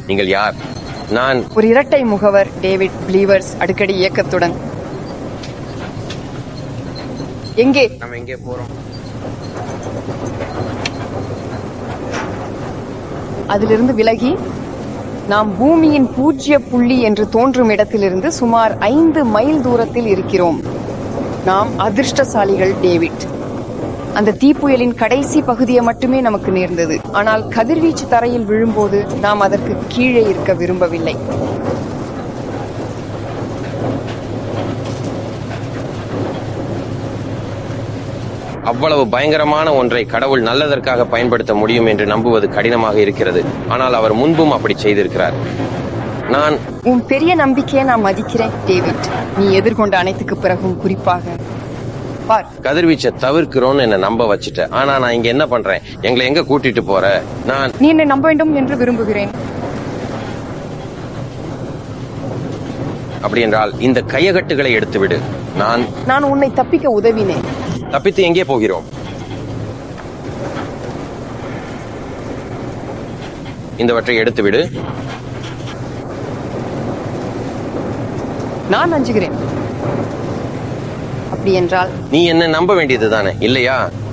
நீங்கள் யார் நான் ஒரு இரட்டை முகவர் டேவிட் பிளீவர்ஸ் அடிக்கடி இயக்கத்துடன் எங்கே நம்ம எங்கே போறோம் அதிலிருந்து விலகி நாம் பூமியின் பூஜ்ய புள்ளி என்று தோன்றும் இடத்திலிருந்து சுமார் ஐந்து மைல் தூரத்தில் இருக்கிறோம் நாம் அதிர்ஷ்டசாலிகள் டேவிட் அந்த தீப்புயலின் கடைசி பகுதியை மட்டுமே நமக்கு நேர்ந்தது ஆனால் கதிர்வீச்சு தரையில் விழும்போது நாம் அதற்கு கீழே இருக்க விரும்பவில்லை அவ்வளவு பயங்கரமான ஒன்றை கடவுள் நல்லதற்காக பயன்படுத்த முடியும் என்று நம்புவது கடினமாக இருக்கிறது ஆனால் அவர் முன்பும் அப்படி செய்திருக்கிறார் நான் உன் பெரிய நம்பிக்கையை நான் மதிக்கிறேன் டேவிட் நீ எதிர்கொண்ட அனைத்துக்கு பிறகும் குறிப்பாக பார் கதிர்வீச்சை தவிர்க்கிறோம்னு என்ன நம்ப வச்சுட்ட ஆனா நான் இங்க என்ன பண்றேன் எங்களை எங்க கூட்டிட்டு போற நான் நீ என்னை நம்ப வேண்டும் என்று விரும்புகிறேன் அப்படி என்றால் இந்த கையகட்டுகளை எடுத்து விடு நான் நான் உன்னை தப்பிக்க உதவினேன் தப்பித்து எங்கே போகிறோம் இந்தவற்றை எடுத்து விடு நான் அஞ்சுகிறேன் அப்படி என்றால் நீ என்ன நம்ப வேண்டியது தானே இல்லையா